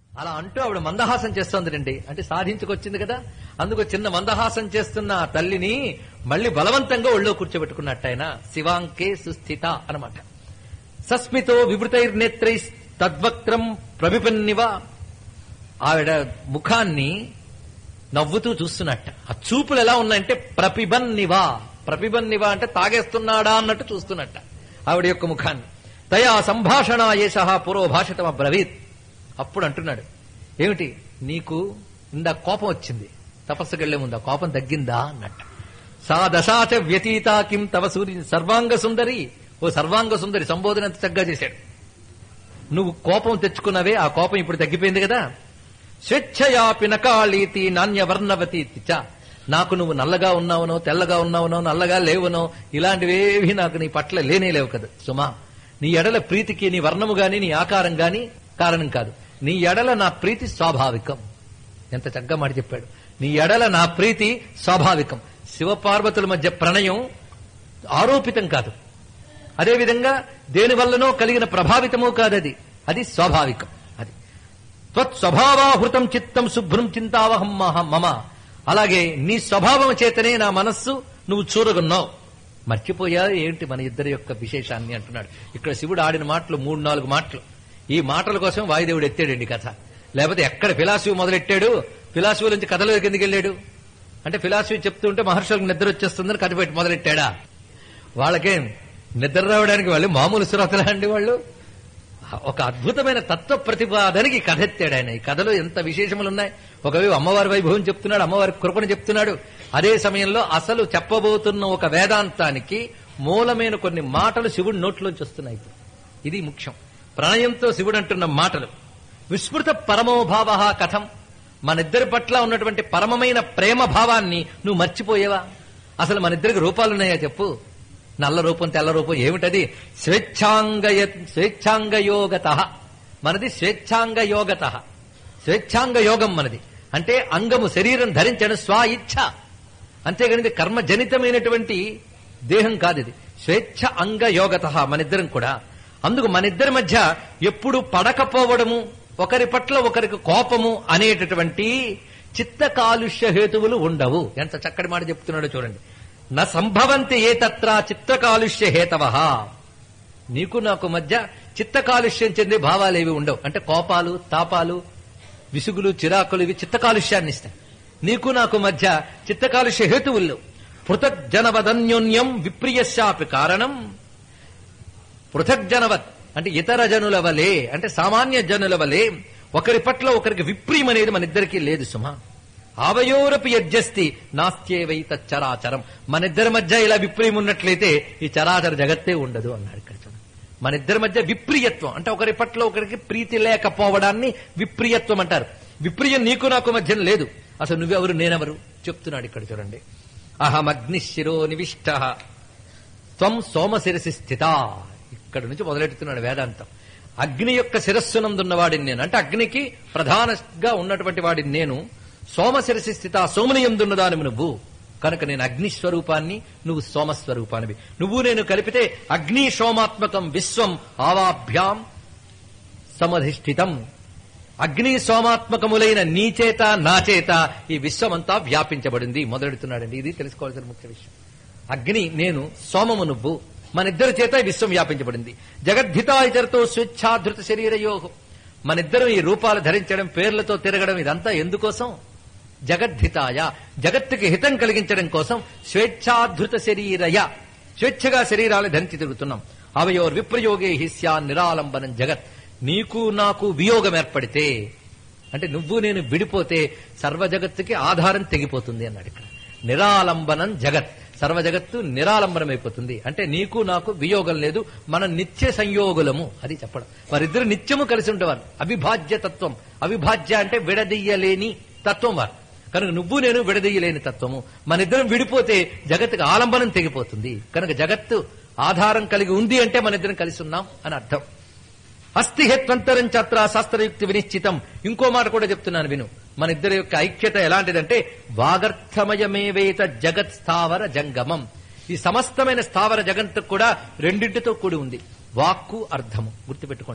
అలా అంటూ ఆవిడ మందహాసం చేస్తోందండి అంటే సాధించుకొచ్చింది కదా అందుకు చిన్న మందహాసం చేస్తున్న ఆ తల్లిని మళ్ళీ బలవంతంగా ఒళ్ళో కూర్చోబెట్టుకున్నట్టు ఆయన శివాంకే సుస్థిత అనమాట సస్మితో వివృతైర్నేత్రై తద్వక్త్రం ప్రవిపన్నివ ఆవిడ ముఖాన్ని నవ్వుతూ చూస్తున్నట్ట ఆ చూపులు ఎలా ఉన్నాయంటే ప్రపిబన్నివా ప్రపిబన్నివా అంటే తాగేస్తున్నాడా అన్నట్టు చూస్తున్నట్ట ఆవిడ యొక్క ముఖాన్ని తయా సంభాషణ ఏష పురోభాషితం అబ్రవీత్ అప్పుడు అంటున్నాడు ఏమిటి నీకు ఇందా కోపం వచ్చింది తపస్సుకెళ్లే ముందు ఆ కోపం తగ్గిందా అన్నట్ట సా దశాచ వ్యతీత కిం తవ సూర్య సర్వాంగ సుందరి ఓ సర్వాంగ సుందరి సంబోధన ఎంత చక్కగా చేశాడు నువ్వు కోపం తెచ్చుకున్నవే ఆ కోపం ఇప్పుడు తగ్గిపోయింది కదా స్వేచ్ఛయా పినకాళీతి నాణ్యవర్ణవతి చ నాకు నువ్వు నల్లగా ఉన్నావునో తెల్లగా ఉన్నావునో నల్లగా లేవునో ఇలాంటివేవి నాకు నీ పట్ల లేనే లేవు కదా సుమా నీ ఎడల ప్రీతికి నీ వర్ణము గాని నీ ఆకారం గాని కారణం కాదు నీ ఎడల నా ప్రీతి స్వాభావికం ఎంత చక్కగా మాట చెప్పాడు నీ ఎడల నా ప్రీతి స్వాభావికం శివపార్వతుల మధ్య ప్రణయం ఆరోపితం కాదు అదేవిధంగా దేని వల్లనో కలిగిన ప్రభావితము కాదది అది స్వాభావికం అది త్వత్స్వభావాహృతం చిత్తం శుభ్రం చింతావహం మహ- మమ అలాగే నీ స్వభావం చేతనే నా మనస్సు నువ్వు చూరగొన్నావు మర్చిపోయా ఏంటి మన ఇద్దరి యొక్క విశేషాన్ని అంటున్నాడు ఇక్కడ శివుడు ఆడిన మాటలు మూడు నాలుగు మాటలు ఈ మాటల కోసం వాయుదేవుడు ఎత్తాడండి కథ లేకపోతే ఎక్కడ ఫిలాసఫీ మొదలెట్టాడు ఫిలాసఫీ నుంచి కథలోకి ఎందుకు వెళ్ళాడు అంటే ఫిలాసఫీ చెప్తుంటే మహర్షులకు నిద్ర వచ్చేస్తుందని కథ పెట్టి మొదలెట్టాడా వాళ్ళకేం నిద్ర రావడానికి వాళ్ళు మామూలు శ్రోతలా అండి వాళ్ళు ఒక అద్భుతమైన తత్వ ప్రతిపాదనకి ఈ కథ ఎత్తాడు ఆయన ఈ కథలో ఎంత విశేషములు ఉన్నాయి ఒకవైపు అమ్మవారి వైభవం చెప్తున్నాడు అమ్మవారి కృపను చెప్తున్నాడు అదే సమయంలో అసలు చెప్పబోతున్న ఒక వేదాంతానికి మూలమైన కొన్ని మాటలు శివుడి నోట్లోంచి వస్తున్నాయి ఇప్పుడు ఇది ముఖ్యం ప్రణయంతో శివుడు అంటున్న మాటలు విస్మృత పరమోభావ కథం మనిద్దరి పట్ల ఉన్నటువంటి పరమమైన ప్రేమ భావాన్ని నువ్వు మర్చిపోయేవా అసలు మనిద్దరికి రూపాలున్నాయా చెప్పు నల్ల రూపం తెల్ల రూపం ఏమిటది స్వేచ్ఛాంగయ స్వేచ్ఛాంగయోగత మనది స్వేచ్ఛాంగయోగత స్వేచ్ఛాంగ యోగం మనది అంటే అంగము శరీరం ధరించడం స్వ ఇచ్ఛ అంతేగాని ఇది కర్మజనితమైనటువంటి దేహం కాదు ఇది స్వేచ్ఛ అంగ యోగత మనిద్దరం కూడా అందుకు మనిద్దరి మధ్య ఎప్పుడు పడకపోవడము ఒకరి పట్ల ఒకరికి కోపము అనేటటువంటి చిత్త కాలుష్య హేతువులు ఉండవు ఎంత చక్కటి మాట చెప్తున్నాడో చూడండి న సంభవంతి ఏ తత్ర చిత్త కాలుష్య హేతవ నీకు నాకు మధ్య చిత్త కాలుష్యం చెందే భావాలేవి ఉండవు అంటే కోపాలు తాపాలు విసుగులు చిరాకులు ఇవి చిత్త కాలుష్యాన్ని ఇస్తాయి నీకు నాకు మధ్య చిత్త కాలుష్య హేతువులు పృథగ్జనవదన్యోన్యం విప్రియశాపి కారణం పృథగ్జనవత్ అంటే ఇతర జనుల వలె అంటే సామాన్య జనుల వలె ఒకరి పట్ల ఒకరికి విప్రియం అనేది మన ఇద్దరికీ లేదు సుమా ఆవయోరపి యజ్జస్తి నాస్త్యేవై తచ్చరాచరం మన ఇద్దరి మధ్య ఇలా విప్రియం ఉన్నట్లయితే ఈ చరాచర జగత్తే ఉండదు అన్నాడు ఇక్కడ చూడండి మన ఇద్దరి మధ్య విప్రియత్వం అంటే ఒకరి పట్ల ఒకరికి ప్రీతి లేకపోవడాన్ని విప్రియత్వం అంటారు విప్రియం నీకు నాకు మధ్య లేదు అసలు నువ్వెవరు నేనెవరు చెప్తున్నాడు ఇక్కడ చూడండి అహమగ్నిశిరో నివిష్ట త్వం సోమశిరసి స్థిత ఇక్కడ నుంచి మొదలెడుతున్నాడు వేదాంతం అగ్ని యొక్క శిరస్సునందున్నవాడిని నేను అంటే అగ్నికి ప్రధానంగా ఉన్నటువంటి వాడిని నేను సోమశిరసి స్థిత సోముని ఎందున్నదాని నువ్వు కనుక నేను అగ్ని స్వరూపాన్ని నువ్వు సోమస్వరూపానివి నువ్వు నేను కలిపితే అగ్ని సోమాత్మకం విశ్వం ఆవాభ్యాం సమధిష్ఠితం అగ్ని సోమాత్మకములైన నీ చేత నా చేత ఈ విశ్వమంతా వ్యాపించబడింది మొదలెడుతున్నాడండి ఇది తెలుసుకోవాల్సిన ముఖ్య విషయం అగ్ని నేను సోమము నువ్వు మన ఇద్దరి చేత ఈ విశ్వం వ్యాపించబడింది జగద్ధితాయితరతో స్వేచ్ఛాధృత శరీరయోగం మనిద్దరం ఈ రూపాలు ధరించడం పేర్లతో తిరగడం ఇదంతా ఎందుకోసం జగద్ధితాయ జగత్తుకి హితం కలిగించడం కోసం స్వేచ్ఛాధృత శరీరయ స్వేచ్ఛగా శరీరాలు ధరించి తిరుగుతున్నాం అవయోర్ విప్రయోగే హిస్యా నిరాలంబనం జగత్ నీకు నాకు వియోగం ఏర్పడితే అంటే నువ్వు నేను విడిపోతే సర్వ జగత్తుకి ఆధారం తెగిపోతుంది అన్నాడు ఇక్కడ నిరాలంబనం జగత్ సర్వ జగత్తు నిరాలంబనమైపోతుంది అంటే నీకు నాకు వియోగం లేదు మన నిత్య సంయోగులము అది చెప్పడం వారిద్దరు నిత్యము కలిసి ఉండేవారు అవిభాజ్య తత్వం అవిభాజ్య అంటే విడదీయలేని తత్వం వారు కనుక నువ్వు నేను విడదీయలేని తత్వము మన ఇద్దరం విడిపోతే జగత్తుకి ఆలంబనం తెగిపోతుంది కనుక జగత్తు ఆధారం కలిగి ఉంది అంటే మన ఇద్దరం కలిసి ఉన్నాం అని అర్థం అస్థి హేత్వంతరం చత్ర శాస్త్రయుక్తి వినిశ్చితం ఇంకో మాట కూడా చెప్తున్నాను విను మన ఇద్దరి యొక్క ఐక్యత ఎలాంటిదంటే వాగర్థమయమేవేత జగత్ స్థావర జంగమం ఈ సమస్తమైన స్థావర జగత్తు కూడా రెండింటితో కూడి ఉంది వాక్కు అర్థము గుర్తుపెట్టుకోండి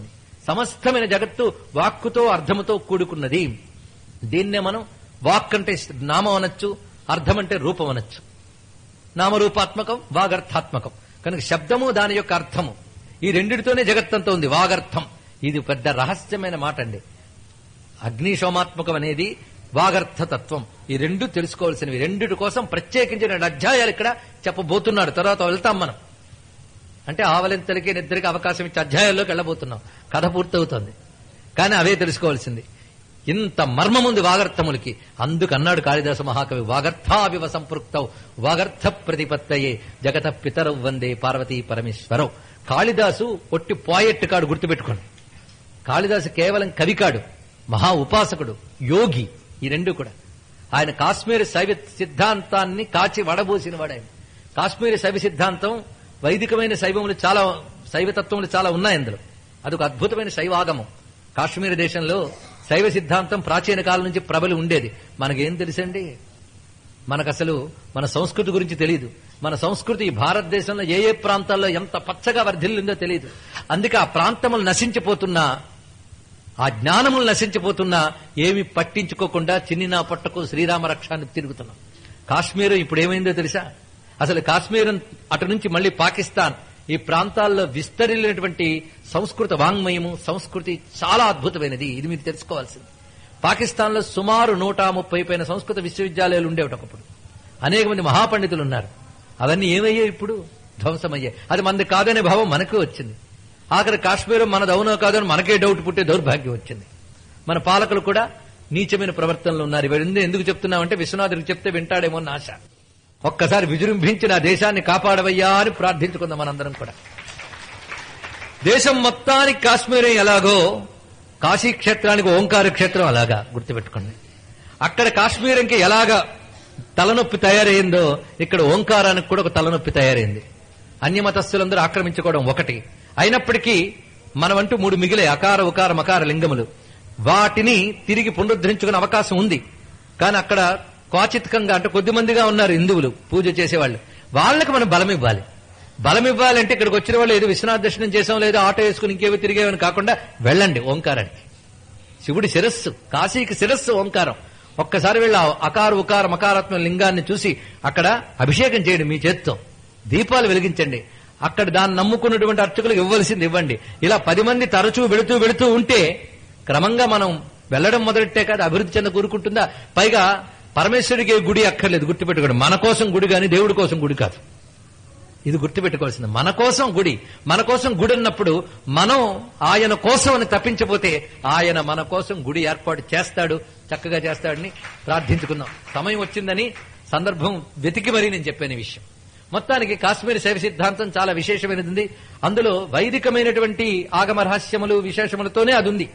సమస్తమైన జగత్తు వాక్కుతో అర్థముతో కూడుకున్నది దీన్నే మనం వాక్ అంటే నామం అనొచ్చు అర్థం అంటే రూపం అనొచ్చు నామరూపాత్మకం వాగర్థాత్మకం కనుక శబ్దము దాని యొక్క అర్థము ఈ రెండిటితోనే జగత్తంతా ఉంది వాగర్థం ఇది పెద్ద రహస్యమైన మాట అండి అగ్నిశోమాత్మకం అనేది వాగర్థతత్వం ఈ రెండు తెలుసుకోవాల్సినవి రెండిటి కోసం ప్రత్యేకించిన రెండు అధ్యాయాలు ఇక్కడ చెప్పబోతున్నాడు తర్వాత వెళ్తాం మనం అంటే ఆవలింతలకి నిద్రకి అవకాశం ఇచ్చే అధ్యాయాల్లోకి వెళ్ళబోతున్నాం కథ పూర్తవుతోంది కానీ అవే తెలుసుకోవాల్సింది ఇంత మర్మముంది వాగర్థములకి అందుకన్నాడు కాళిదాస మహాకవి వాగర్థావివ సంపృక్తౌ వాగర్థ ప్రతిపత్తయే జగత పితరౌ వందే పార్వతీ పరమేశ్వరౌ కాళిదాసు ఒట్టి పోయెట్టు కాడు గుర్తుపెట్టుకోండి కాళిదాసు కేవలం కవికాడు మహా ఉపాసకుడు యోగి ఈ రెండు కూడా ఆయన కాశ్మీర్ శైవ సిద్ధాంతాన్ని కాచి వడబోసిన వాడు ఆయన కాశ్మీర్ శైవ సిద్ధాంతం వైదికమైన శైవములు చాలా శైవతత్వములు చాలా ఉన్నాయి అందులో అదొక అద్భుతమైన శైవాగమం కాశ్మీర్ దేశంలో శైవ సిద్ధాంతం ప్రాచీన కాలం నుంచి ప్రబలి ఉండేది మనకేం తెలుసండి మనకు అసలు మన సంస్కృతి గురించి తెలియదు మన సంస్కృతి ఈ భారతదేశంలో ఏ ఏ ప్రాంతాల్లో ఎంత పచ్చగా వర్ధిల్లిందో తెలియదు అందుకే ఆ ప్రాంతములు నశించిపోతున్నా ఆ జ్ఞానములు నశించిపోతున్నా ఏమి పట్టించుకోకుండా చిన్నినా పట్టకు శ్రీరామ రక్షాన్ని తిరుగుతున్నాం కాశ్మీర్ ఇప్పుడు ఏమైందో తెలుసా అసలు కాశ్మీర్ అటు నుంచి మళ్ళీ పాకిస్తాన్ ఈ ప్రాంతాల్లో విస్తరిల్లినటువంటి సంస్కృత వాంగ్మయము సంస్కృతి చాలా అద్భుతమైనది ఇది మీరు తెలుసుకోవాల్సింది పాకిస్తాన్ లో సుమారు నూట ముప్పై పైన సంస్కృత విశ్వవిద్యాలయాలు ఉండేవి ఒకప్పుడు అనేక మంది మహాపండితులు ఉన్నారు అవన్నీ ఏమయ్యాయి ఇప్పుడు ధ్వంసమయ్యాయి అది మనది కాదనే భావం మనకు వచ్చింది ఆఖరి కాశ్మీరం మనది అవునో కాదో అని మనకే డౌట్ పుట్టే దౌర్భాగ్యం వచ్చింది మన పాలకులు కూడా నీచమైన ప్రవర్తనలు ఉన్నారు ఇవన్నీ ఎందుకు చెప్తున్నామంటే విశ్వనాథుడికి చెప్తే వింటాడేమో అని ఆశ ఒక్కసారి విజృంభించి నా దేశాన్ని కాపాడవయ్యా అని ప్రార్థించుకుందాం మనందరం కూడా దేశం మొత్తానికి కాశ్మీరం ఎలాగో కాశీ క్షేత్రానికి ఓంకార క్షేత్రం అలాగా గుర్తుపెట్టుకోండి అక్కడ కాశ్మీరంకి ఎలాగా తలనొప్పి తయారైందో ఇక్కడ ఓంకారానికి కూడా ఒక తలనొప్పి తయారైంది అన్యమతస్థులందరూ ఆక్రమించుకోవడం ఒకటి అయినప్పటికీ మనమంటూ మూడు మిగిలే అకార ఉకార మకార లింగములు వాటిని తిరిగి పునరుద్ధరించుకునే అవకాశం ఉంది కానీ అక్కడ క్వాచిత్కంగా అంటే కొద్ది మందిగా ఉన్నారు హిందువులు పూజ చేసేవాళ్ళు వాళ్ళకి మనం బలం ఇవ్వాలి బలం ఇవ్వాలంటే ఇక్కడికి వచ్చిన వాళ్ళు ఏదో విశ్వనాథ దర్శనం చేసాం లేదా ఆటో వేసుకుని ఇంకేవో తిరిగేవని కాకుండా వెళ్ళండి ఓంకారానికి శివుడి శిరస్సు కాశీకి శిరస్సు ఓంకారం ఒక్కసారి వెళ్ళి ఆ అకార ఉకార మకారాత్మ లింగాన్ని చూసి అక్కడ అభిషేకం చేయండి మీ చేత్తో దీపాలు వెలిగించండి అక్కడ దాన్ని నమ్ముకున్నటువంటి అర్చకులకు ఇవ్వవలసింది ఇవ్వండి ఇలా పది మంది తరచూ వెళుతూ వెళుతూ ఉంటే క్రమంగా మనం వెళ్ళడం మొదలెట్టే కాదు అభివృద్ధి చెంద కూరుకుంటుందా పైగా పరమేశ్వరుడికి ఏ గుడి అక్కర్లేదు గుర్తుపెట్టుకోండి మన కోసం గుడి కానీ దేవుడి కోసం గుడి కాదు ఇది గుర్తుపెట్టుకోవాల్సింది మన కోసం గుడి మన కోసం గుడి ఉన్నప్పుడు మనం ఆయన కోసం అని తప్పించపోతే ఆయన మన కోసం గుడి ఏర్పాటు చేస్తాడు చక్కగా చేస్తాడని ప్రార్థించుకుందాం సమయం వచ్చిందని సందర్భం వెతికి మరీ నేను చెప్పాను ఈ విషయం మొత్తానికి కాశ్మీర్ శైవ సిద్ధాంతం చాలా విశేషమైనది అందులో వైదికమైనటువంటి ఆగమ రహస్యములు విశేషములతోనే అది ఉంది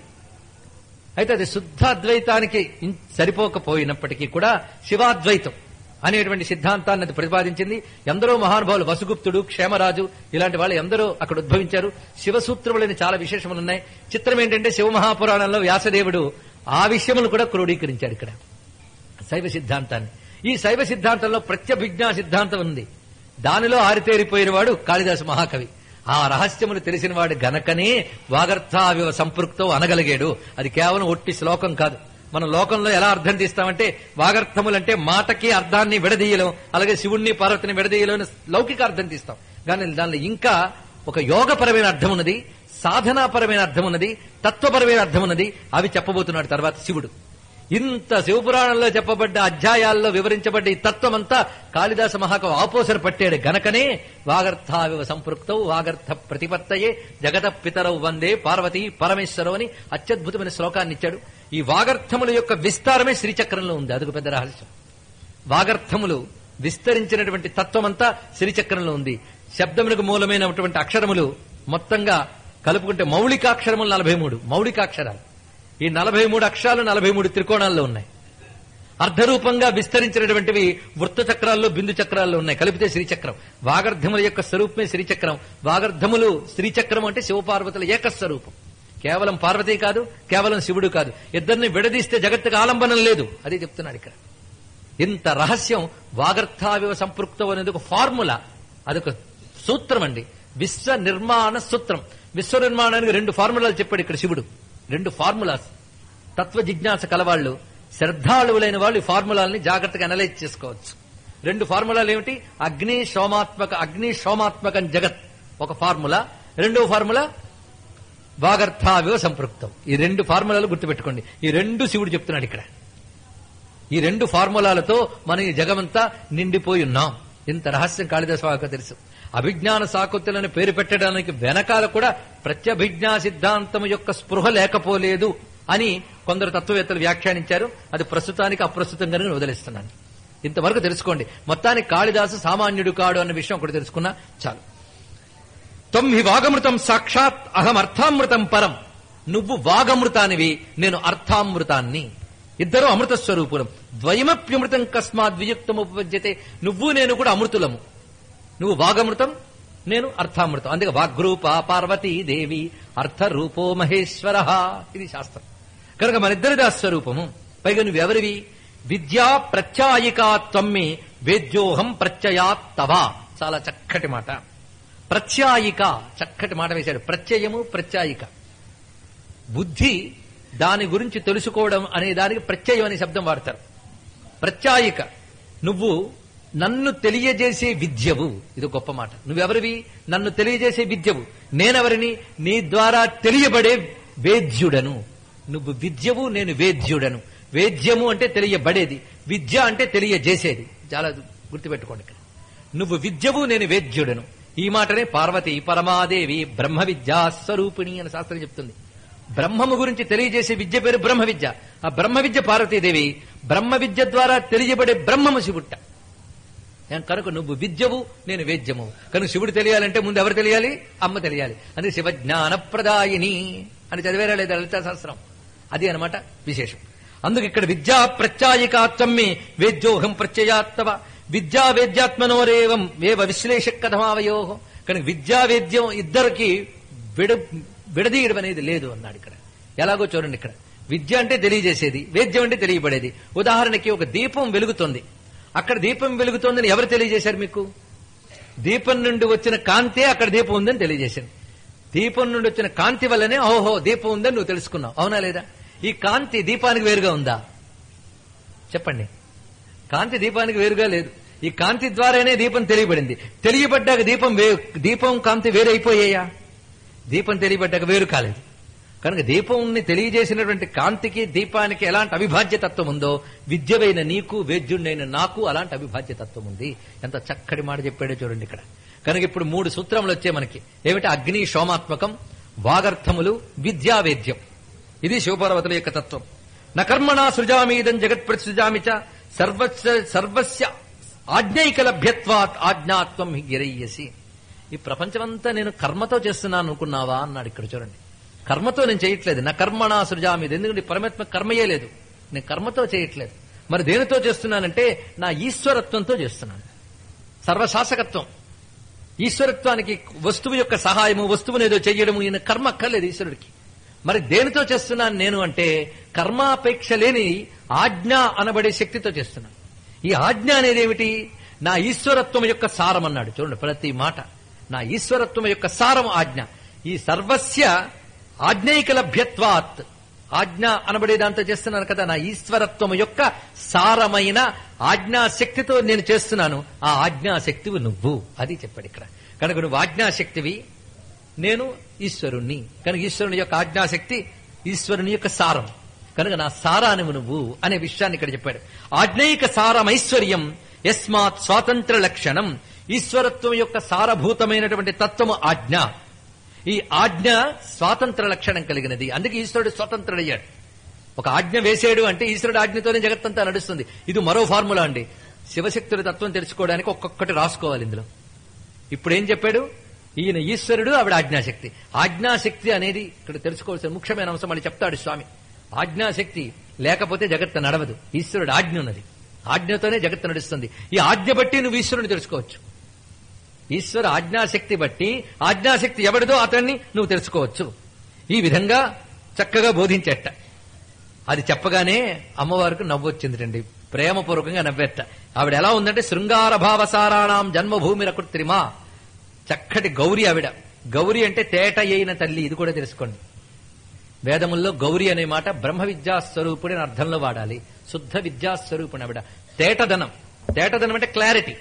అయితే అది శుద్ధ అద్వైతానికి ఇన్- సరిపోకపోయినప్పటికీ కూడా శివాద్వైతం అనేటువంటి సిద్ధాంతాన్ని అది ప్రతిపాదించింది ఎందరో మహానుభావులు వసుగుప్తుడు క్షేమరాజు ఇలాంటి వాళ్ళు ఎందరో అక్కడ ఉద్భవించారు శివసూత్రములని చాలా విశేషములు ఉన్నాయి చిత్రం ఏంటంటే శివమహాపురాణంలో వ్యాసదేవుడు ఆ విషయములు కూడా క్రోడీకరించాడు ఇక్కడ శైవ సిద్ధాంతాన్ని ఈ శైవ సిద్ధాంతంలో ప్రత్యభిజ్ఞా సిద్ధాంతం ఉంది దానిలో ఆరితేరిపోయిన వాడు కాళిదాసు మహాకవి ఆ రహస్యములు తెలిసిన వాడు గనకనే వాగర్థావివ సంపృక్తో అనగలిగాడు అది కేవలం ఒట్టి శ్లోకం కాదు మనం లోకంలో ఎలా అర్థం తీస్తామంటే వాగర్థములంటే మాటకి అర్థాన్ని విడదీయలేం అలాగే శివుణ్ణి పార్వతిని విడదీయలేం అని లౌకిక అర్థం తీస్తాం కానీ దానిలో ఇంకా ఒక యోగపరమైన అర్థం ఉన్నది సాధనాపరమైన అర్థం ఉన్నది తత్వపరమైన అర్థం ఉన్నది అవి చెప్పబోతున్నాడు తర్వాత శివుడు ఇంత శివపురాణంలో చెప్పబడ్డ అధ్యాయాల్లో వివరించబడ్డ ఈ తత్వమంతా కాళిదాస మహాకవి ఆపోసర పట్టాడు గనకనే వాగర్థావివ సంపృక్తౌ వాగర్థ ప్రతిపత్తయే జగత పితరౌ వందే పార్వతీ పరమేశ్వరవు అని అత్యద్భుతమైన శ్లోకాన్ని ఇచ్చాడు ఈ వాగర్థముల యొక్క విస్తారమే శ్రీచక్రంలో ఉంది అదొక పెద్ద రహస్యం వాగర్థములు విస్తరించినటువంటి తత్వమంతా శ్రీచక్రంలో ఉంది శబ్దములకు మూలమైనటువంటి అక్షరములు మొత్తంగా కలుపుకుంటే మౌలికాక్షరములు నలభై మూడు మౌలికాక్షరాలు ఈ నలభై మూడు అక్షరాలు నలభై మూడు త్రికోణాల్లో ఉన్నాయి అర్ధరూపంగా విస్తరించినటువంటివి వృత్త చక్రాల్లో బిందు చక్రాల్లో ఉన్నాయి కలిపితే శ్రీచక్రం వాగర్ధముల యొక్క స్వరూపమే శ్రీచక్రం వాగర్ధములు శ్రీచక్రం అంటే శివపార్వతుల ఏకస్వరూపం కేవలం పార్వతి కాదు కేవలం శివుడు కాదు ఇద్దరిని విడదీస్తే జగత్తుకు ఆలంబనం లేదు అది చెప్తున్నాడు ఇక్కడ ఇంత రహస్యం వాగర్థావివ సంపృక్తం అనేది ఒక ఫార్ములా అదొక సూత్రం అండి విశ్వ నిర్మాణ సూత్రం విశ్వ నిర్మాణానికి రెండు ఫార్ములాలు చెప్పాడు ఇక్కడ శివుడు రెండు ఫార్ములాస్ తత్వ జిజ్ఞాస కలవాళ్ళు శ్రద్ధాళువులైన వాళ్ళు ఈ ఫార్ములాల్ని జాగ్రత్తగా అనలైజ్ చేసుకోవచ్చు రెండు ఫార్ములాలు ఏమిటి అగ్ని సోమాత్మక అగ్ని సోమాత్మకం జగత్ ఒక ఫార్ములా రెండో ఫార్ములా వాగర్థావివ సంపృక్తం ఈ రెండు ఫార్ములాలు గుర్తుపెట్టుకోండి ఈ రెండు శివుడు చెప్తున్నాడు ఇక్కడ ఈ రెండు ఫార్ములాలతో మనం ఈ జగమంతా నిండిపోయి ఉన్నాం ఇంత రహస్యం కాళిదాసు వాకు తెలుసు అభిజ్ఞాన సాకుత్తులను పేరు పెట్టడానికి వెనకాల కూడా ప్రత్యభిజ్ఞా సిద్ధాంతం యొక్క స్పృహ లేకపోలేదు అని కొందరు తత్వవేత్తలు వ్యాఖ్యానించారు అది ప్రస్తుతానికి అప్రస్తుతం కనుక వదిలేస్తున్నాను ఇంతవరకు తెలుసుకోండి మొత్తానికి కాళిదాసు సామాన్యుడు కాడు అన్న విషయం ఒకటి తెలుసుకున్నా చాలు తొమ్మి వాగమృతం సాక్షాత్ అహం అర్థామృతం పరం నువ్వు వాగమృతానివి నేను అర్థామృతాన్ని ఇద్దరు అమృత స్వరూపులం ద్వయమప్యమృతం కస్మాత్ వియుక్తముపద్యతే నువ్వు నేను కూడా అమృతులము నువ్వు వాగమృతం నేను అర్థామృతం అందుకే వాగ్రూప పార్వతీ దేవి అర్థరూపో మహేశ్వర ఇది శాస్త్రం కనుక మనిద్దరిది ఆ స్వరూపము పైగా నువ్వెవరివి విద్యా ప్రత్యాయికా త్వమ్మి వేద్యోహం ప్రత్యయాత్ తవా చాలా చక్కటి మాట ప్రత్యాయిక చక్కటి మాట వేశాడు ప్రత్యయము ప్రత్యాయిక బుద్ధి దాని గురించి తెలుసుకోవడం అనే దానికి ప్రత్యయం అనే శబ్దం వాడతారు ప్రత్యాయిక నువ్వు నన్ను తెలియజేసే విద్యవు ఇది గొప్ప మాట నువ్వెవరివి నన్ను తెలియజేసే విద్యవు నేనెవరిని నీ ద్వారా తెలియబడే వేద్యుడను నువ్వు విద్యవు నేను వేద్యుడను వేద్యము అంటే తెలియబడేది విద్య అంటే తెలియజేసేది చాలా గుర్తుపెట్టుకోండి ఇక్కడ నువ్వు విద్యవు నేను వేద్యుడను ఈ మాటనే పార్వతి పరమాదేవి బ్రహ్మ విద్యా స్వరూపిణి అని శాస్త్రం చెప్తుంది బ్రహ్మము గురించి తెలియజేసే విద్య పేరు బ్రహ్మ విద్య ఆ బ్రహ్మ విద్య పార్వతీదేవి బ్రహ్మ విద్య ద్వారా తెలియబడే బ్రహ్మము శివుట్ట నేను కనుక నువ్వు విద్యవు నేను వేద్యము కనుక శివుడు తెలియాలంటే ముందు ఎవరు తెలియాలి అమ్మ తెలియాలి అది శివజ్ఞాన ప్రదాయిని అని చదివేరా లేదా లలితా శాస్త్రం అది అన్నమాట విశేషం అందుకు ఇక్కడ విద్యా ప్రత్యాయికాత్వమ్మి వేద్యోహం ప్రత్యయాత్తవ విద్యా వేద్యాత్మనోరేవం వేవ విశ్లేష కథమావయో కనుక విద్యా వేద్యం ఇద్దరికి విడ విడదీయడం అనేది లేదు అన్నాడు ఇక్కడ ఎలాగో చూడండి ఇక్కడ విద్య అంటే తెలియజేసేది వేద్యం అంటే తెలియబడేది ఉదాహరణకి ఒక దీపం వెలుగుతుంది అక్కడ దీపం వెలుగుతోందని ఎవరు తెలియజేశారు మీకు దీపం నుండి వచ్చిన కాంతే అక్కడ దీపం ఉందని తెలియజేసింది దీపం నుండి వచ్చిన కాంతి వల్లనే ఓహో దీపం ఉందని నువ్వు తెలుసుకున్నావు అవునా లేదా ఈ కాంతి దీపానికి వేరుగా ఉందా చెప్పండి కాంతి దీపానికి వేరుగా లేదు ఈ కాంతి ద్వారానే దీపం తెలియబడింది తెలియబడ్డాక దీపం వే- దీపం కాంతి వేరైపోయాయా దీపం తెలియబడ్డాక వేరు కాలేదు కనుక దీపంని తెలియజేసినటువంటి కాంతికి దీపానికి ఎలాంటి అవిభాజ్య తత్వం ఉందో విద్యవైన నీకు వేద్యుడైన నాకు అలాంటి అవిభాజ్య తత్వం ఉంది ఎంత చక్కటి మాట చెప్పాడో చూడండి ఇక్కడ కనుక ఇప్పుడు మూడు సూత్రములు వచ్చాయి మనకి ఏమిటి అగ్ని సోమాత్మకం వాగర్థములు విద్యావేద్యం ఇది శివపార్వతుల యొక్క తత్వం న కర్మణా సృజామీదం జగత్ ప్రసృజామి చ సర్వస్య సర్వస్య ఆజ్ఞైక లభ్యత్వాత్ ఆజ్ఞాత్వం గిరయ్యసి ఈ ప్రపంచమంతా నేను కర్మతో చేస్తున్నాను అనుకున్నావా అన్నాడు ఇక్కడ చూడండి కర్మతో నేను చేయట్లేదు నా కర్మణా సృజామీది ఎందుకంటే పరమాత్మ కర్మయే లేదు నేను కర్మతో చేయట్లేదు మరి దేనితో చేస్తున్నానంటే నా ఈశ్వరత్వంతో చేస్తున్నాను సర్వశాసకత్వం ఈశ్వరత్వానికి వస్తువు యొక్క సహాయము వస్తువుని ఏదో చెయ్యడము ఈయన కర్మ అక్కర్లేదు ఈశ్వరుడికి మరి దేనితో చేస్తున్నాను నేను అంటే కర్మాపేక్ష లేని ఆజ్ఞ అనబడే శక్తితో చేస్తున్నాను ఈ ఆజ్ఞ అనేది ఏమిటి నా ఈశ్వరత్వం యొక్క సారం అన్నాడు చూడండి ప్రతి మాట నా ఈశ్వరత్వం యొక్క సారం ఆజ్ఞ ఈ సర్వస్య ఆజ్ఞైక లభ్యత్వాత్ ఆజ్ఞ అనబడే దాంతో చేస్తున్నాను కదా నా ఈశ్వరత్వం యొక్క సారమైన ఆజ్ఞాశక్తితో నేను చేస్తున్నాను ఆ ఆజ్ఞాశక్తివి నువ్వు అది చెప్పాడు ఇక్కడ కనుక నువ్వు ఆజ్ఞాశక్తివి నేను ఈశ్వరుణ్ణి కనుక ఈశ్వరుని యొక్క ఆజ్ఞాశక్తి ఈశ్వరుని యొక్క సారం కనుక నా సారానివు నువ్వు అనే విషయాన్ని ఇక్కడ చెప్పాడు ఆజ్ఞైక సారమైశ్వర్యం యస్మాత్ స్వాతంత్ర లక్షణం ఈశ్వరత్వం యొక్క సారభూతమైనటువంటి తత్వము ఆజ్ఞ ఈ ఆజ్ఞ స్వాతంత్ర లక్షణం కలిగినది అందుకే ఈశ్వరుడు స్వతంత్రుడయ్యాడు ఒక ఆజ్ఞ వేసేడు అంటే ఈశ్వరుడు ఆజ్ఞతోనే జగత్తంతా నడుస్తుంది ఇది మరో ఫార్ములా అండి శివశక్తుల తత్వం తెలుసుకోవడానికి ఒక్కొక్కటి రాసుకోవాలి ఇందులో ఇప్పుడు ఏం చెప్పాడు ఈయన ఈశ్వరుడు ఆవిడ ఆజ్ఞాశక్తి ఆజ్ఞాశక్తి అనేది ఇక్కడ తెలుసుకోవాల్సిన ముఖ్యమైన అంశం మళ్ళీ చెప్తాడు స్వామి ఆజ్ఞాశక్తి లేకపోతే జగత్తు నడవదు ఈశ్వరుడు ఆజ్ఞ ఉన్నది ఆజ్ఞతోనే జగత్తు నడుస్తుంది ఈ ఆజ్ఞ బట్టి నువ్వు ఈశ్వరుని తెలుసుకోవచ్చు ఈశ్వర ఆజ్ఞాశక్తి బట్టి ఆజ్ఞాశక్తి ఎవడిదో అతన్ని నువ్వు తెలుసుకోవచ్చు ఈ విధంగా చక్కగా బోధించేట అది చెప్పగానే అమ్మవారికి నవ్వొచ్చిందిటండి ప్రేమపూర్వకంగా నవ్వేట ఆవిడ ఎలా ఉందంటే శృంగార భావసారాణం జన్మభూమి రకృత్రిమా చక్కటి గౌరి ఆవిడ గౌరి అంటే తేట అయిన తల్లి ఇది కూడా తెలుసుకోండి వేదముల్లో గౌరి అనే మాట బ్రహ్మ విద్యా స్వరూపుడి అని అర్థంలో వాడాలి శుద్ధ విద్యా స్వరూపుని ఆవిడ తేటదనం తేటదనం అంటే క్లారిటీ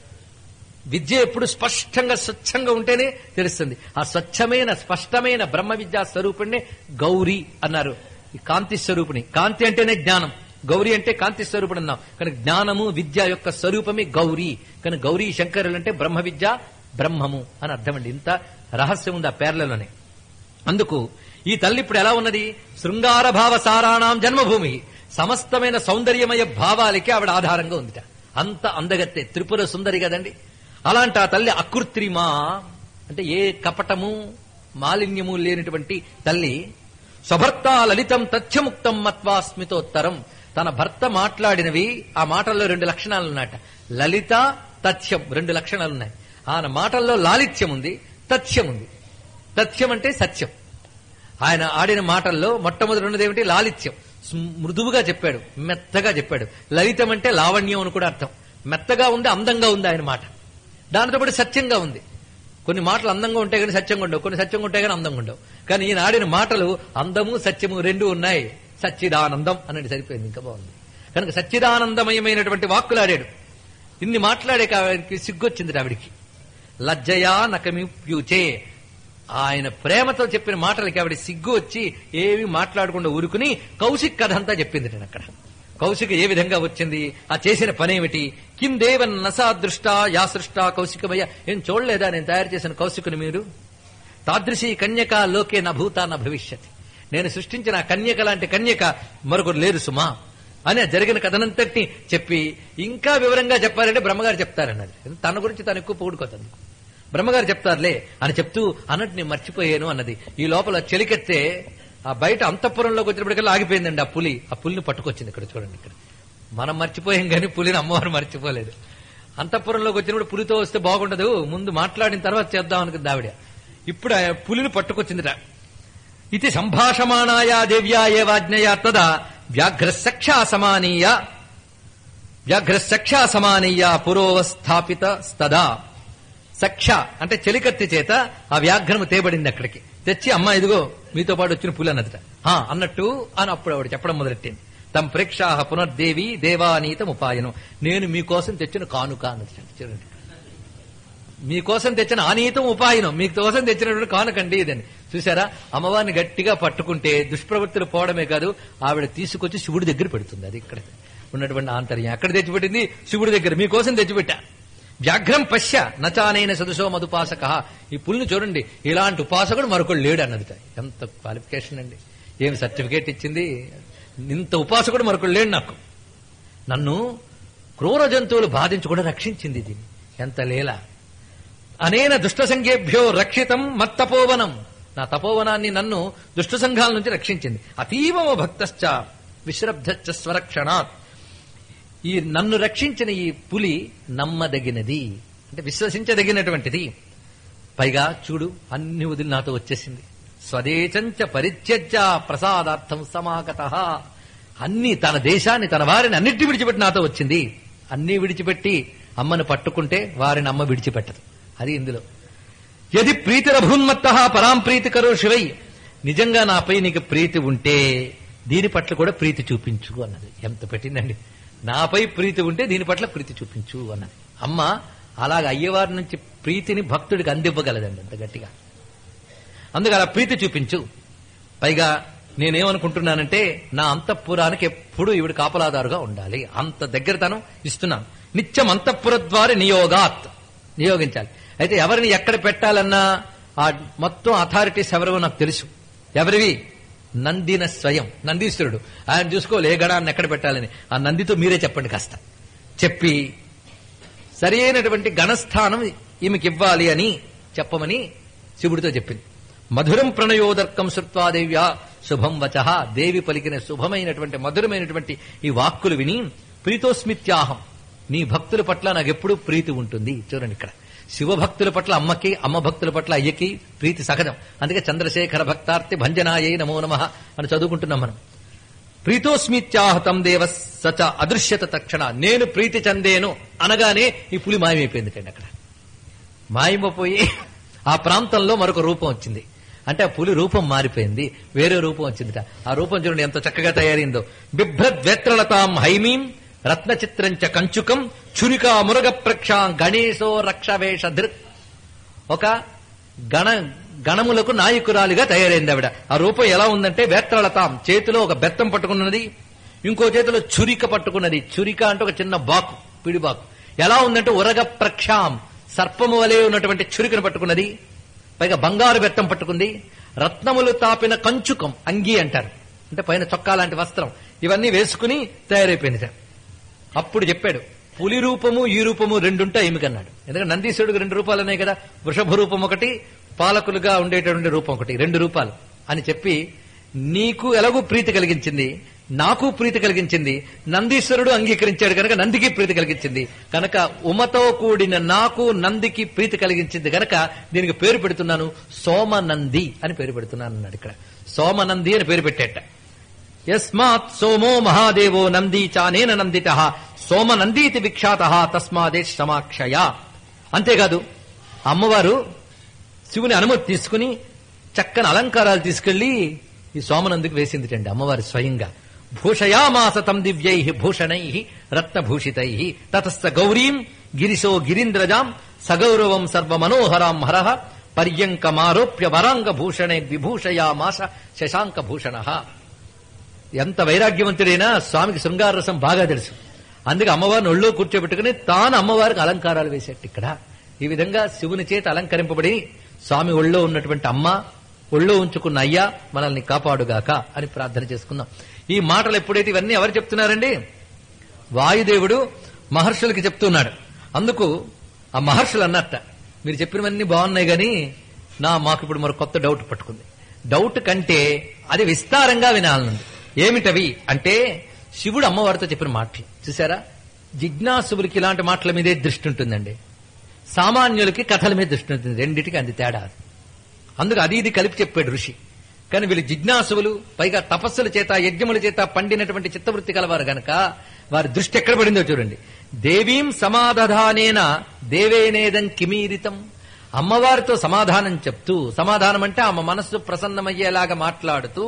విద్య ఎప్పుడు స్పష్టంగా స్వచ్ఛంగా ఉంటేనే తెలుస్తుంది ఆ స్వచ్ఛమైన స్పష్టమైన బ్రహ్మ విద్యా స్వరూపుణ్ణి గౌరీ అన్నారు ఈ కాంతి స్వరూపిణి కాంతి అంటేనే జ్ఞానం గౌరీ అంటే కాంతి స్వరూపుడు అన్నాం కనుక జ్ఞానము విద్య యొక్క స్వరూపమే గౌరీ కనుక గౌరీ శంకరులు అంటే బ్రహ్మ విద్య బ్రహ్మము అని అర్థమండి ఇంత రహస్యం ఉంది ఆ పేర్లలోనే అందుకు ఈ తల్లి ఇప్పుడు ఎలా ఉన్నది శృంగార భావ సారాణం జన్మభూమి సమస్తమైన సౌందర్యమయ భావాలకి ఆవిడ ఆధారంగా ఉందిట అంత అందగత్తె త్రిపుర సుందరి కదండి అలాంటి ఆ తల్లి అకృత్రిమా అంటే ఏ కపటము మాలిన్యము లేనటువంటి తల్లి స్వభర్త లలితం తథ్యముక్తం మత్వాస్మితోత్తరం తన భర్త మాట్లాడినవి ఆ మాటల్లో రెండు లక్షణాలు ఉన్నాయట లలిత తథ్యం రెండు లక్షణాలు ఉన్నాయి ఆయన మాటల్లో లాలిత్యం ఉంది తథ్యం ఉంది తథ్యం అంటే సత్యం ఆయన ఆడిన మాటల్లో మొట్టమొదటి ఉన్నది ఏమిటి లాలిత్యం స్మ్- మృదువుగా చెప్పాడు మెత్తగా చెప్పాడు లలితం అంటే లావణ్యం అని కూడా అర్థం మెత్తగా ఉంది అందంగా ఉంది ఆయన మాట దానితో పాటు సత్యంగా ఉంది కొన్ని మాటలు అందంగా ఉంటాయి కానీ సత్యంగా ఉండవు కొన్ని సత్యంగా ఉంటాయి కానీ అందంగా ఉండవు కానీ ఈయన ఆడిన మాటలు అందము సత్యము రెండు ఉన్నాయి సచ్చిదానందం అనేది సరిపోయింది ఇంకా బాగుంది కనుక సచ్చిదానందమయమైనటువంటి వాక్కులు ఆడాడు ఇన్ని మాట్లాడే ఆవిడకి సిగ్గొచ్చింది ఆవిడికి లజ్జయా నకమిప్యూచే ఆయన ప్రేమతో చెప్పిన మాటలకి ఆవిడ సిగ్గు వచ్చి ఏమి మాట్లాడకుండా ఊరుకుని కౌశిక్ కథ అంతా చెప్పింది నేను అక్కడ కౌశిక ఏ విధంగా వచ్చింది ఆ చేసిన పనేమిటి కిం దేవన్ నసా దృష్ట యా సృష్ట కౌశికమయ్య ఏం చూడలేదా నేను తయారు చేసిన కౌశికుని మీరు తాదృశీ కన్యక లోకే నా భూతా నా భవిష్యత్ నేను సృష్టించిన ఆ కన్యక లాంటి కన్యక మరొకరు లేరు సుమా అని ఆ జరిగిన కథనంతటిని చెప్పి ఇంకా వివరంగా చెప్పాలంటే బ్రహ్మగారు చెప్తారన్నది తన గురించి తను ఎక్కువ పొగుడుకోతుంది బ్రహ్మగారు చెప్తారులే అని చెప్తూ అన్నట్టు నేను మర్చిపోయాను అన్నది ఈ లోపల చెలికెత్తే ఆ బయట అంతఃపురంలోకి వచ్చినప్పటికల్లా ఆగిపోయిందండి ఆ పులి ఆ పులిని పట్టుకొచ్చింది ఇక్కడ చూడండి ఇక్కడ మనం మర్చిపోయాం కానీ పులిని అమ్మవారు మర్చిపోలేదు అంతఃపురంలోకి వచ్చినప్పుడు పులితో వస్తే బాగుండదు ముందు మాట్లాడిన తర్వాత చేద్దాం అనుకుంది ఆవిడ ఇప్పుడు ఆ పులిని పట్టుకొచ్చిందిట ఇది సంభాషమాణాయా దేవ్యా ఏవాజ్ఞయా తదా వ్యాఘ్రసక్షా సమానీయ వ్యాఘ్రసక్షా సమానీయ పురోవస్థాపిత స్తదా సక్ష అంటే చెలికత్తి చేత ఆ వ్యాఘ్రము తేబడింది అక్కడికి తెచ్చి అమ్మ ఇదిగో మీతో పాటు వచ్చిన పులి అన్నదిట "హా" అన్నట్టు అని అప్పుడు ఆవిడ చెప్పడం మొదలెట్టింది తమ ప్రేక్షాహ పునర్దేవి దేవానీతం ఉపాయనం నేను మీకోసం తెచ్చిన కానుక అన్నది చూడండి మీకోసం తెచ్చిన ఆనీతం ఉపాయనం మీకోసం తెచ్చినటువంటి కానుకండి ఇదని చూసారా అమ్మవారిని గట్టిగా పట్టుకుంటే దుష్ప్రవృత్తులు పోవడమే కాదు ఆవిడ తీసుకొచ్చి శివుడి దగ్గర పెడుతుంది అది ఇక్కడ ఉన్నటువంటి ఆంతర్యం ఎక్కడ తెచ్చిపెట్టింది శివుడి దగ్గర మీకోసం తెచ్చిపెట్టా వ్యాఘ్రం పశ్య నచానైన సదుసో మధుపాసక ఈ పుల్ని చూడండి ఇలాంటి ఉపాసకుడు మరొకడు లేడు అన్నదిట ఎంత క్వాలిఫికేషన్ అండి ఏమి సర్టిఫికేట్ ఇచ్చింది ఇంత ఉపాసకుడు మరొకడు లేడు నాకు నన్ను క్రూర జంతువులు బాధించకుండా రక్షించింది ఇది ఎంత లీల అనేన దుష్ట సంఘేభ్యో రక్షితం మత్తపోవనం నా తపోవనాన్ని నన్ను దుష్ట సంఘాల నుంచి రక్షించింది అతీవమ భక్తశ్చ విశ్రబ్ధశ్చ స్వరక్షణాత్ ఈ నన్ను రక్షించిన ఈ పులి నమ్మదగినది అంటే విశ్వసించదగినటువంటిది పైగా చూడు అన్ని వదిలి నాతో వచ్చేసింది స్వదేశంచ పరిత్యజ్య ప్రసాదార్థం సమాగత అన్ని తన దేశాన్ని తన వారిని అన్నిటి విడిచిపెట్టి నాతో వచ్చింది అన్ని విడిచిపెట్టి అమ్మను పట్టుకుంటే వారిని అమ్మ విడిచిపెట్టదు అది ఇందులో యది ప్రీతిరభూన్మత్త పరాం ప్రీతి కరో శివై నిజంగా నాపై నీకు ప్రీతి ఉంటే దీని పట్ల కూడా ప్రీతి చూపించు అన్నది ఎంత పెట్టిందండి నాపై ప్రీతి ఉంటే దీని పట్ల ప్రీతి చూపించు అన్నది అమ్మ అలాగ అయ్యవారి నుంచి ప్రీతిని భక్తుడికి అందివ్వగలదండి అంత గట్టిగా అందుకు అలా ప్రీతి చూపించు పైగా నేనేమనుకుంటున్నానంటే నా అంతఃపురానికి ఎప్పుడు ఈవిడ కాపలాదారుగా ఉండాలి అంత దగ్గరతనం ఇస్తున్నాను నిత్యం అంతఃపుర ద్వారా నియోగాత్ నియోగించాలి అయితే ఎవరిని ఎక్కడ పెట్టాలన్నా ఆ మొత్తం అథారిటీస్ ఎవరివో నాకు తెలుసు ఎవరివి నందిన స్వయం నందీశ్వరుడు ఆయన చూసుకోవాలి ఏ గడాన్ని ఎక్కడ పెట్టాలని ఆ నందితో మీరే చెప్పండి కాస్త చెప్పి సరి అయినటువంటి గణస్థానం ఈమెకి ఇవ్వాలి అని చెప్పమని శివుడితో చెప్పింది మధురం ప్రణయోదర్కం శృత్వాదేవ్యా శుభం వచ దేవి పలికిన శుభమైనటువంటి మధురమైనటువంటి ఈ వాక్కులు విని ప్రీతోస్మిత్యాహం నీ భక్తుల పట్ల నాకెప్పుడు ప్రీతి ఉంటుంది చూడండి ఇక్కడ శివభక్తుల పట్ల అమ్మకి అమ్మ భక్తుల పట్ల అయ్యకి ప్రీతి సహజం అందుకే చంద్రశేఖర భక్తార్తి భంజనాయే నమో నమ అని చదువుకుంటున్నాం మనం ప్రీతోస్మిత్యాహతం దేవ సచ అదృశ్యత తక్షణ నేను ప్రీతి చెందేను అనగానే ఈ పులి మాయమైపోయింది కండి అక్కడ మాయమైపోయి ఆ ప్రాంతంలో మరొక రూపం వచ్చింది అంటే ఆ పులి రూపం మారిపోయింది వేరే రూపం వచ్చిందిట ఆ రూపం చూడండి ఎంత చక్కగా తయారైందో బిభ్రద్వేత్రలతాం హైమీం రత్న చిత్రంచ కంచుకం చురికా మురగ ప్రక్షాం గణేశో రక్షవేష ధృక్ ఒక గణ గణములకు నాయకురాలిగా తయారైంది ఆవిడ ఆ రూపం ఎలా ఉందంటే వేత్రలతాం చేతిలో ఒక బెత్తం పట్టుకున్నది ఇంకో చేతిలో చురిక పట్టుకున్నది చురిక అంటే ఒక చిన్న బాకు పిడి బాకు ఎలా ఉందంటే ఉరగ ప్రక్షాం సర్పము వలె ఉన్నటువంటి చురికను పట్టుకున్నది పైగా బంగారు బెత్తం పట్టుకుంది రత్నములు తాపిన కంచుకం అంగి అంటారు అంటే పైన చొక్కా లాంటి వస్త్రం ఇవన్నీ వేసుకుని తయారైపోయింది అప్పుడు చెప్పాడు పులి రూపము ఈ రూపము రెండుంటాయి ఏమికన్నాడు ఎందుకంటే నందీశ్వరుడికి రెండు రూపాలు ఉన్నాయి కదా వృషభ రూపం ఒకటి పాలకులుగా ఉండేటటువంటి రూపం ఒకటి రెండు రూపాలు అని చెప్పి నీకు ఎలాగూ ప్రీతి కలిగించింది నాకు ప్రీతి కలిగించింది నందీశ్వరుడు అంగీకరించాడు కనుక నందికి ప్రీతి కలిగించింది కనుక ఉమతో కూడిన నాకు నందికి ప్రీతి కలిగించింది కనుక దీనికి పేరు పెడుతున్నాను సోమనంది అని పేరు పెడుతున్నాను అన్నాడు ఇక్కడ సోమనంది అని పేరు పెట్టేట యస్మాత్ సోమో మహాదేవో నంది చానేన నందిత సోమనందీతి విఖ్యాత తస్మాదే సమాక్షయ అంతేకాదు అమ్మవారు శివుని అనుమతి తీసుకుని చక్కని అలంకారాలు తీసుకెళ్లి ఈ సోమనందుకు వేసిందిటండి అమ్మవారు స్వయంగా భూషయామాస తం దివ్యై భూషణై రత్నభూషితై తతస్థ గౌరీం గిరిశో గిరీంద్రజాం సగౌరవం సర్వమనోహరాం హర పర్యంకమారోప్య వరాంగ భూషణే విభూషయామాస శశాంక భూషణ ఎంత వైరాగ్యవంతుడైనా స్వామికి శృంగార రసం బాగా తెలుసు అందుకే అమ్మవారిని ఒళ్ళో కూర్చోబెట్టుకుని తాను అమ్మవారికి అలంకారాలు వేసేట్టు ఇక్కడ ఈ విధంగా శివుని చేత అలంకరింపబడి స్వామి ఒళ్ళో ఉన్నటువంటి అమ్మ ఒళ్ళో ఉంచుకున్న అయ్యా మనల్ని కాపాడుగాక అని ప్రార్థన చేసుకుందాం ఈ మాటలు ఎప్పుడైతే ఇవన్నీ ఎవరు చెప్తున్నారండి వాయుదేవుడు మహర్షులకి చెప్తున్నాడు అందుకు ఆ మహర్షులు అన్నట్ట మీరు చెప్పినవన్నీ బాగున్నాయి గాని నా మాకు ఇప్పుడు మరో కొత్త డౌట్ పట్టుకుంది డౌట్ కంటే అది విస్తారంగా వినాలనుంది ఏమిటవి అంటే శివుడు అమ్మవారితో చెప్పిన మాటలు చూసారా జిజ్ఞాసువులకి ఇలాంటి మాటల మీదే దృష్టి ఉంటుందండి సామాన్యులకి కథల మీద దృష్టి ఉంటుంది రెండిటికి అంది తేడా అందుకు అది ఇది కలిపి చెప్పాడు ఋషి కానీ వీళ్ళు జిజ్ఞాసువులు పైగా తపస్సుల చేత యజ్ఞముల చేత పండినటువంటి చిత్తవృత్తి కలవారు గనక వారి దృష్టి ఎక్కడ పడిందో చూడండి దేవీం సమాధానేన దేవేనేదం కిమీరితం అమ్మవారితో సమాధానం చెప్తూ సమాధానం అంటే ఆమె మనస్సు ప్రసన్నమయ్యేలాగా మాట్లాడుతూ